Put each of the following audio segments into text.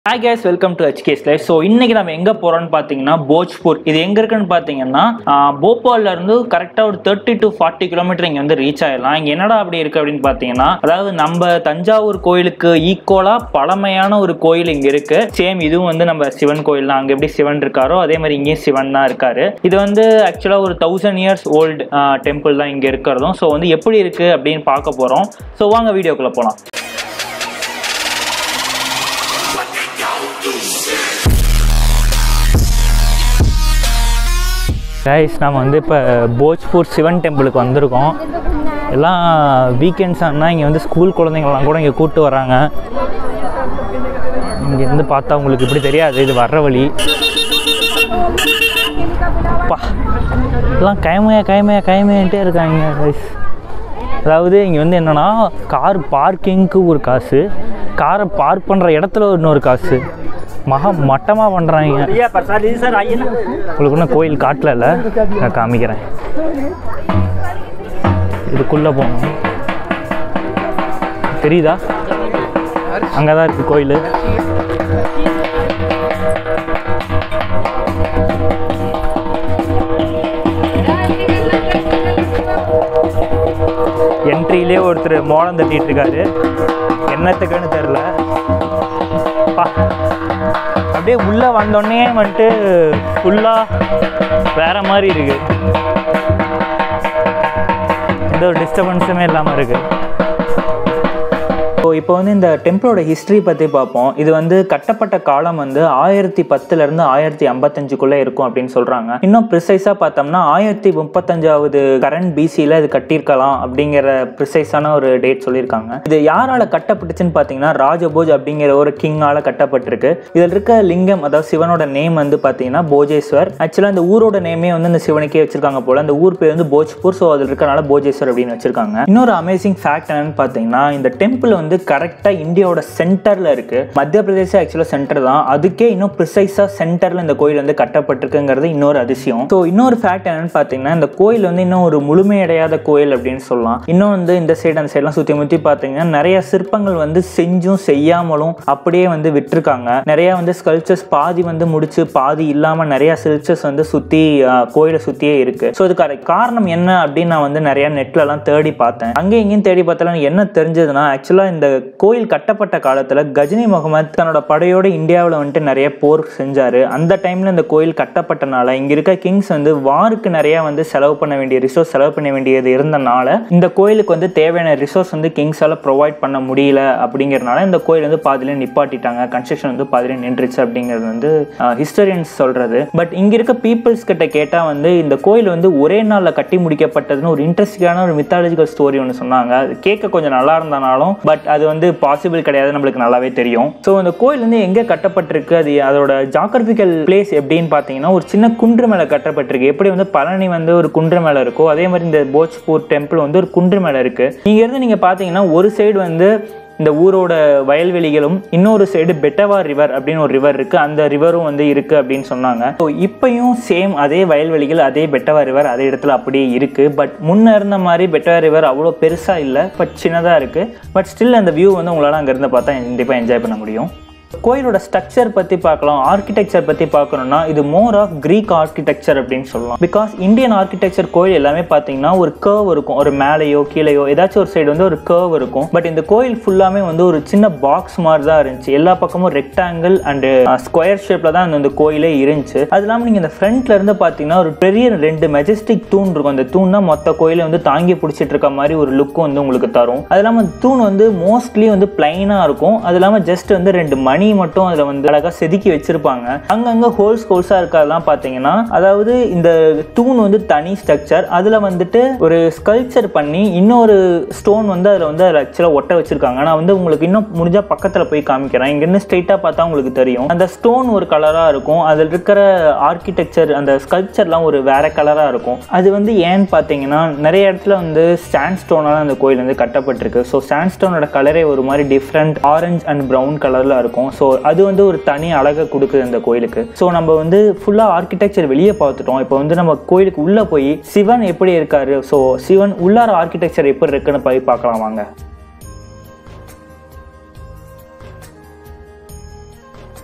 hi guys welcome to HK's life so இன்னைக்கு நம்ம எங்கே போகிறோம்னு பார்த்தீங்கன்னா போஜ்பூர் இது எங்கே இருக்குன்னு பார்த்தீங்கன்னா ஆஹ், போபால்ல இருந்து கரெக்டாக ஒரு தேர்ட்டி டு ஃபார்ட்டி கிலோமீட்டர் இங்கே வந்து ரீச் ஆயிடலாம் இங்கே என்னடா அப்படி இருக்குது அப்படின்னு பார்த்தீங்கன்னா அதாவது நம்ம தஞ்சாவூர் கோயிலுக்கு ஈக்குவலாக பழமையான ஒரு கோயில் இங்கே இருக்கு சேம் இதுவும் வந்து நம்ம சிவன் கோயில் தான் அங்கே எப்படி சிவன் இருக்காரோ அதே மாதிரி இங்கேயும் சிவன் தான் இருக்காரு இது வந்து ஆக்சுவலாக ஒரு தௌசண்ட் இயர்ஸ் ஓல்டு டெம்பிள் தான் இங்கே இருக்கிறதும் ஸோ வந்து எப்படி இருக்குது அப்படின்னு பார்க்க போகிறோம் ஸோ வாங்க வீடியோக்குள்ளே போகலாம் கைஸ் நம்ம வந்து இப்போ போஜ்பூர் சிவன் டெம்பிளுக்கு வந்திருக்கோம் எல்லாம் வீக்கெண்ட்ஸ் ஆனால் இங்கே வந்து ஸ்கூல் குழந்தைங்கள்லாம் கூட இங்கே கூப்பிட்டு வராங்க இங்கேருந்து பார்த்தா உங்களுக்கு இப்படி தெரியாது இது வர்ற வழி அப்பா எல்லாம் கைமையா கைமையா கைமையான்ட்டே இருக்காங்க கைஸ் அதாவது இங்கே வந்து என்னென்னா கார் பார்க்கிங்க்கு ஒரு காசு காரை பார்க் பண்ணுற இடத்துல இன்னொரு காசு மகா மட்டமாக பண்ணுறாங்க உங்களுக்கு இன்னும் கோயில் காட்டல இல்லை நான் காமிக்கிறேன் இதுக்குள்ளே போகணும் தெரியுதா அங்கே தான் இருக்குது கோயில் என்ட்ரியிலே ஒருத்தர் மோளம் தட்டிட்டு இருக்காரு என்னத்துக்குன்னு தெரில பா அப்படியே உள்ளே வந்தோடனே வந்துட்டு ஃபுல்லாக வேற மாதிரி இருக்கு எந்த ஒரு டிஸ்டர்பன்ஸுமே இல்லாமல் இருக்குது ஸோ இப்போ வந்து இந்த டெம்பிளோட ஹிஸ்ட்ரி பற்றி பார்ப்போம் இது வந்து கட்டப்பட்ட காலம் வந்து ஆயிரத்தி பத்துலேருந்து ஆயிரத்தி ஐம்பத்தஞ்சுக்குள்ளே இருக்கும் அப்படின்னு சொல்கிறாங்க இன்னும் ப்ரிசைஸாக பார்த்தோம்னா ஆயிரத்தி முப்பத்தஞ்சாவது கரண்ட் பிசியில் இது கட்டியிருக்கலாம் அப்படிங்கிற ப்ரிசைஸான ஒரு டேட் சொல்லியிருக்காங்க இது யாரால் கட்டப்பட்டுச்சுன்னு பார்த்தீங்கன்னா ராஜபோஜ் அப்படிங்கிற ஒரு கிங்கால் கட்டப்பட்டிருக்கு இதில் இருக்க லிங்கம் அதாவது சிவனோட நேம் வந்து பார்த்தீங்கன்னா போஜேஸ்வர் ஆக்சுவலாக இந்த ஊரோட நேமே வந்து இந்த சிவனுக்கே வச்சிருக்காங்க போல அந்த ஊர் பேர் வந்து போஜ்பூர் ஸோ அதில் இருக்கனால போஜேஸ்வர் அப்படின்னு வச்சிருக்காங்க இன்னொரு அமேசிங் ஃபேக்ட் என்னன்னு பார்த்தீங்கன்னா இந்த டெம்பிள் வந்து கரெக்டாக இந்தியாவோட சென்டரில் இருக்கு மத்திய பிரதேச ஆக்சுவலாக சென்டர் தான் அதுக்கே இன்னும் ப்ரிசைஸாக சென்டரில் இந்த கோயில் வந்து கட்டப்பட்டிருக்குங்கிறது இன்னொரு அதிசயம் ஸோ இன்னொரு ஃபேக்ட் என்னன்னு பார்த்தீங்கன்னா இந்த கோயில் வந்து இன்னும் ஒரு முழுமையடையாத கோயில் அப்படின்னு சொல்லலாம் இன்னும் வந்து இந்த சைடு அந்த சைட்லாம் சுற்றி முற்றி பார்த்தீங்கன்னா நிறைய சிற்பங்கள் வந்து செஞ்சும் செய்யாமலும் அப்படியே வந்து விட்டுருக்காங்க நிறைய வந்து ஸ்கல்ச்சர்ஸ் பாதி வந்து முடிச்சு பாதி இல்லாமல் நிறைய ஸ்கல்ச்சர்ஸ் வந்து சுற்றி கோயிலை சுற்றியே இருக்கு ஸோ இதுக்கு காரணம் என்ன அப்படின்னு நான் வந்து நிறைய நெட்லலாம் தேடி பார்த்தேன் அங்கேயும் இங்கேயும் தேடி பார்த்தாலும் எனக்கு என்ன தெரிஞ்சதுன்னா ஆக்சுவலாக இந்த கோயில் கட்டப்பட்ட காலத்தில் கஜினி முகமது தன்னோட படையோட இந்தியாவில் வந்துட்டு நிறைய போர் செஞ்சார் அந்த டைமில் இந்த கோயில் கட்டப்பட்டனால இங்கே இருக்க கிங்ஸ் வந்து வாருக்கு நிறைய வந்து செலவு பண்ண வேண்டிய ரிசோர்ஸ் செலவு பண்ண வேண்டியது இருந்தனால இந்த கோயிலுக்கு வந்து தேவையான ரிசோர்ஸ் வந்து கிங்ஸால் ப்ரொவைட் பண்ண முடியல அப்படிங்கிறனால இந்த கோயில் வந்து பாதியிலே நிப்பாட்டிட்டாங்க கன்ஸ்ட்ரக்ஷன் வந்து பாதியிலே நின்றுச்சு அப்படிங்கிறது வந்து ஹிஸ்டரியன்ஸ் சொல்கிறது பட் இங்கே இருக்க பீப்புள்ஸ் கிட்ட கேட்டால் வந்து இந்த கோயில் வந்து ஒரே நாளில் கட்டி முடிக்கப்பட்டதுன்னு ஒரு இன்ட்ரெஸ்டிங்கான ஒரு மித்தாலஜிக்கல் ஸ்டோரி ஒன்று சொன்னாங்க அது கேட்க கொஞ்சம் நல்லா இருந்தனாலும் பட் அது வந்து பாசிபிள் கிடையாது நம்மளுக்கு நல்லாவே தெரியும் ஸோ அந்த கோயில் வந்து எங்கே கட்டப்பட்டிருக்கு அது அதோட ஜாகிரபிக்கல் பிளேஸ் எப்படின்னு பார்த்தீங்கன்னா ஒரு சின்ன குன்று மேலே கட்டப்பட்டிருக்கு எப்படி வந்து பழனி வந்து ஒரு குன்று மேலே இருக்கோ அதே மாதிரி இந்த போஜ்பூர் டெம்பிள் வந்து ஒரு குன்று மேலே இருக்கு இங்க இருந்து நீங்கள் பார்த்தீங்கன்னா ஒரு சைடு வந்து இந்த ஊரோட வயல்வெளிகளும் இன்னொரு சைடு பெட்டவா ரிவர் அப்படின்னு ஒரு ரிவர் இருக்கு அந்த ரிவரும் வந்து இருக்கு அப்படின்னு சொன்னாங்க ஸோ இப்பயும் சேம் அதே வயல்வெளிகள் அதே பெட்டவா ரிவர் அதே இடத்துல அப்படியே இருக்கு பட் முன்ன இருந்த மாதிரி பெட்டவா ரிவர் அவ்வளோ பெருசா இல்லை பட் சின்னதா இருக்கு பட் ஸ்டில் அந்த வியூ வந்து உங்களால் அங்கிருந்து பார்த்தா கண்டிப்பாக என்ஜாய் பண்ண முடியும் கோயிலோட ஸ்ட்ரக்சர் பற்றி பார்க்கலாம் ஆர்கிடெக்சர் பற்றி பார்க்கணும்னா இது மோர் ஆஃப் கிரீக் ஆர்கிடெக்சர் அப்படின்னு சொல்லலாம் பிகாஸ் இந்தியன் ஆர்கிடெக்சர் கோயில் எல்லாமே பார்த்தீங்கன்னா ஒரு கர்வ் இருக்கும் ஒரு மேலேயோ கீழேயோ ஏதாச்சும் ஒரு சைடு வந்து ஒரு கர்வ் இருக்கும் பட் இந்த கோயில் ஃபுல்லாமே வந்து ஒரு சின்ன பாக்ஸ் மாதிரி தான் இருந்துச்சு எல்லா பக்கமும் ரெக்டாங்கிள் அண்ட் ஸ்கொயர் ஷேப்ல தான் அந்த கோயிலே இருந்துச்சு அது இல்லாமல் நீங்கள் இந்த ஃப்ரண்ட்ல இருந்து பார்த்தீங்கன்னா ஒரு பெரிய ரெண்டு மெஜஸ்டிக் தூண் இருக்கும் அந்த தூண் தான் மொத்த கோயிலை வந்து தாங்கி பிடிச்சிட்டு இருக்க மாதிரி ஒரு லுக் வந்து உங்களுக்கு தரும் அது இல்லாமல் அந்த தூண் வந்து மோஸ்ட்லி வந்து பிளைனாக இருக்கும் அது இல்லாமல் ஜஸ்ட் வந்து ரெண்டு மணி மட்டும் அதில் வந்து அழகாக செதுக்கி வச்சிருப்பாங்க அங்கங்கே ஹோல்ஸ் ஹோல்ஸாக இருக்கிறதெல்லாம் பார்த்தீங்கன்னா அதாவது இந்த தூண் வந்து தனி ஸ்ட்ரக்சர் அதில் வந்துட்டு ஒரு ஸ்கல்ச்சர் பண்ணி இன்னொரு ஸ்டோன் வந்து அதில் வந்து அதில் ஆக்சுவலாக ஒட்ட வச்சிருக்காங்க நான் வந்து உங்களுக்கு இன்னும் முடிஞ்சால் பக்கத்தில் போய் காமிக்கிறேன் இங்கேருந்து ஸ்ட்ரெயிட்டாக பார்த்தா உங்களுக்கு தெரியும் அந்த ஸ்டோன் ஒரு கலராக இருக்கும் அதில் இருக்கிற ஆர்கிடெக்சர் அந்த ஸ்கல்ச்சர்லாம் ஒரு வேற கலராக இருக்கும் அது வந்து ஏன்னு பார்த்தீங்கன்னா நிறைய இடத்துல வந்து சாண்ட் ஸ்டோனால அந்த கோயில் வந்து கட்டப்பட்டிருக்கு ஸோ சாண்ட் ஸ்டோனோட கலரே ஒரு மாதிரி டிஃப்ரெண்ட் ஆரஞ்ச் அண்ட் ப்ரௌன் கலரில் இருக்கும் ஸோ அது வந்து ஒரு தனி அழகை கொடுக்குது அந்த கோயிலுக்கு ஸோ நம்ம வந்து ஃபுல்லாக ஆர்கிடெக்சர் வெளியே பார்த்துட்டோம் இப்போ வந்து நம்ம கோயிலுக்கு உள்ளே போய் சிவன் எப்படி இருக்காரு ஸோ சிவன் உள்ளார ஆர்கிடெக்சர் எப்படி இருக்குன்னு போய் பார்க்கலாம் வாங்க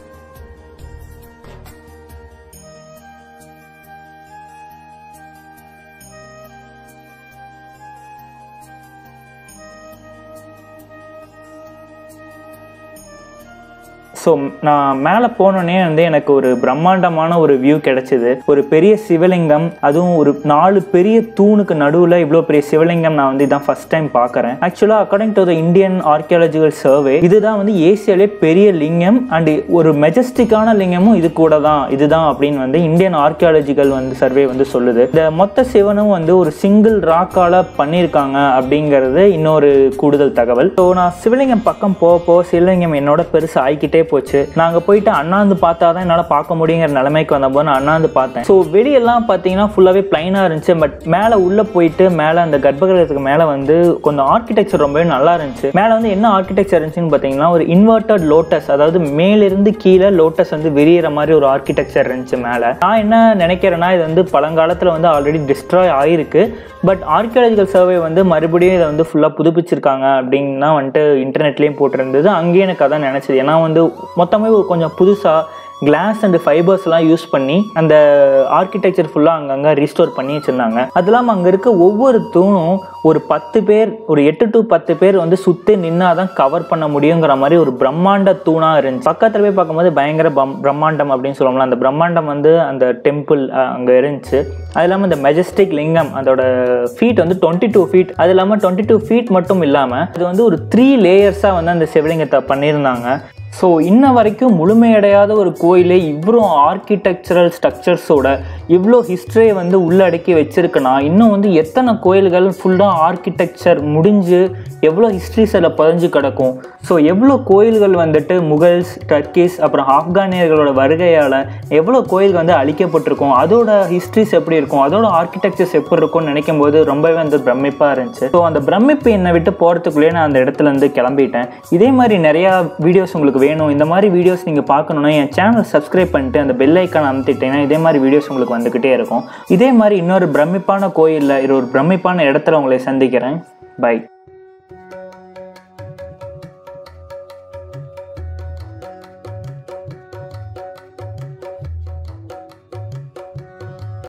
ஸோ நான் மேலே போனோடனே வந்து எனக்கு ஒரு பிரம்மாண்டமான ஒரு வியூ கிடைச்சிது ஒரு பெரிய சிவலிங்கம் அதுவும் ஒரு நாலு பெரிய தூணுக்கு நடுவில் இவ்வளோ பெரிய சிவலிங்கம் நான் வந்து இதான் ஃபர்ஸ்ட் டைம் பார்க்குறேன் ஆக்சுவலாக according to the Indian archaeological survey இதுதான் வந்து ஏசியாலே பெரிய லிங்கம் அண்ட் ஒரு மெஜஸ்டிக்கான லிங்கமும் இது கூட தான் இதுதான் அப்படின்னு வந்து இந்தியன் ஆர்கியாலஜிக்கல் வந்து சர்வே வந்து சொல்லுது இந்த மொத்த சிவனும் வந்து ஒரு சிங்கிள் ராக்கால பண்ணியிருக்காங்க அப்படிங்கிறது இன்னொரு கூடுதல் தகவல் ஸோ நான் சிவலிங்கம் பக்கம் போக போக சிவலிங்கம் என்னோட பெருசு ஆகிக்கிட்டே போச்சு நாங்கள் போயிட்டு அண்ணாந்து பார்த்தா தான் என்னால் பார்க்க முடியுங்கிற நிலைமைக்கு வந்தபோது நான் அண்ணாந்து பார்த்தேன் ஸோ வெளியெல்லாம் பார்த்தீங்கன்னா ஃபுல்லாகவே பிளைனாக இருந்துச்சு பட் மேலே உள்ளே போயிட்டு மேலே அந்த கர்ப்பகிரகத்துக்கு மேலே வந்து கொஞ்சம் ஆர்கிடெக்சர் ரொம்பவே நல்லா இருந்துச்சு மேலே வந்து என்ன ஆர்கிடெக்சர் இருந்துச்சுன்னு பார்த்தீங்கன்னா ஒரு இன்வெர்டட் லோட்டஸ் அதாவது மேலிருந்து கீழே லோட்டஸ் வந்து விரியிற மாதிரி ஒரு ஆர்கிடெக்சர் இருந்துச்சு மேலே நான் என்ன நினைக்கிறேன்னா இது வந்து பழங்காலத்தில் வந்து ஆல்ரெடி டிஸ்ட்ராய் ஆயிருக்கு பட் ஆர்கியாலஜிக்கல் சர்வே வந்து மறுபடியும் இதை வந்து ஃபுல்லாக புதுப்பிச்சிருக்காங்க அப்படின்னு தான் வந்துட்டு இன்டர்நெட்லேயும் போட்டிருந்தது அங்கேயே எனக்கு அதான் நினச்சது ஏன்னா வந்து மொத்தமே ஒரு கொஞ்சம் புதுசாக கிளாஸ் அண்ட் ஃபைபர்ஸ்லாம் யூஸ் பண்ணி அந்த ஆர்கிடெக்சர் ஃபுல்லாக அங்கங்கே ரீஸ்டோர் பண்ணி வச்சுருந்தாங்க அது இல்லாமல் அங்கே இருக்க ஒவ்வொரு தூணும் ஒரு பத்து பேர் ஒரு எட்டு டு பத்து பேர் வந்து சுற்றி நின்னா தான் கவர் பண்ண முடியுங்கிற மாதிரி ஒரு பிரம்மாண்ட தூணாக இருந்துச்சு பக்கத்தில் போய் பார்க்கும்போது பயங்கர பம் பிரம்மாண்டம் அப்படின்னு சொல்லுவோம்ல அந்த பிரம்மாண்டம் வந்து அந்த டெம்பிள் அங்கே இருந்துச்சு அது இல்லாமல் இந்த மெஜஸ்டிக் லிங்கம் அதோட ஃபீட் வந்து டுவெண்ட்டி டூ ஃபீட் அது இல்லாமல் டுவெண்ட்டி டூ ஃபீட் மட்டும் இல்லாமல் இது வந்து ஒரு த்ரீ லேயர்ஸாக வந்து அந்த சிவலிங்கத்தை பண்ணியிருந்தாங்க ஸோ இன்ன வரைக்கும் முழுமையடையாத ஒரு கோயிலே இவ்வளோ ஆர்கிடெக்சரல் ஸ்ட்ரக்சர்ஸோட இவ்வளோ ஹிஸ்ட்ரியை வந்து உள்ளடக்கி வச்சிருக்குன்னா இன்னும் வந்து எத்தனை கோயில்கள் ஃபுல்லாக ஆர்கிடெக்சர் முடிஞ்சு எவ்வளோ ஹிஸ்ட்ரிஸ் அதில் பதிஞ்சு கிடக்கும் ஸோ எவ்வளோ கோயில்கள் வந்துட்டு முகல்ஸ் டர்க்கிஸ் அப்புறம் ஆப்கானியர்களோட வருகையால் எவ்வளோ கோயில்கள் வந்து அழிக்கப்பட்டிருக்கும் அதோட ஹிஸ்ட்ரிஸ் எப்படி இருக்கும் அதோட ஆர்கிடெக்சர்ஸ் எப்படி இருக்கும்னு நினைக்கும் போது ரொம்பவே வந்து பிரமிப்பாக இருந்துச்சு ஸோ அந்த பிரமிப்பு என்னை விட்டு போகிறதுக்குள்ளேயே நான் அந்த இடத்துல இருந்து கிளம்பிட்டேன் இதே மாதிரி நிறையா வீடியோஸ் உங்களுக்கு வேணும் இந்த மாதிரி வீடியோஸ் நீங்கள் பார்க்கணுன்னா என் சேனல் சப்ஸ்கிரைப் பண்ணிட்டு அந்த பெல் ஐக்கான் அமுத்திட்டீங்கன்னா இதே மாதிரி வீடியோஸ் உங்களுக்கு வந்துக்கிட்டே இருக்கும் இதே மாதிரி இன்னொரு பிரமிப்பான கோயிலில் இது ஒரு பிரமிப்பான இடத்துல உங்களை சந்திக்கிறேன் பை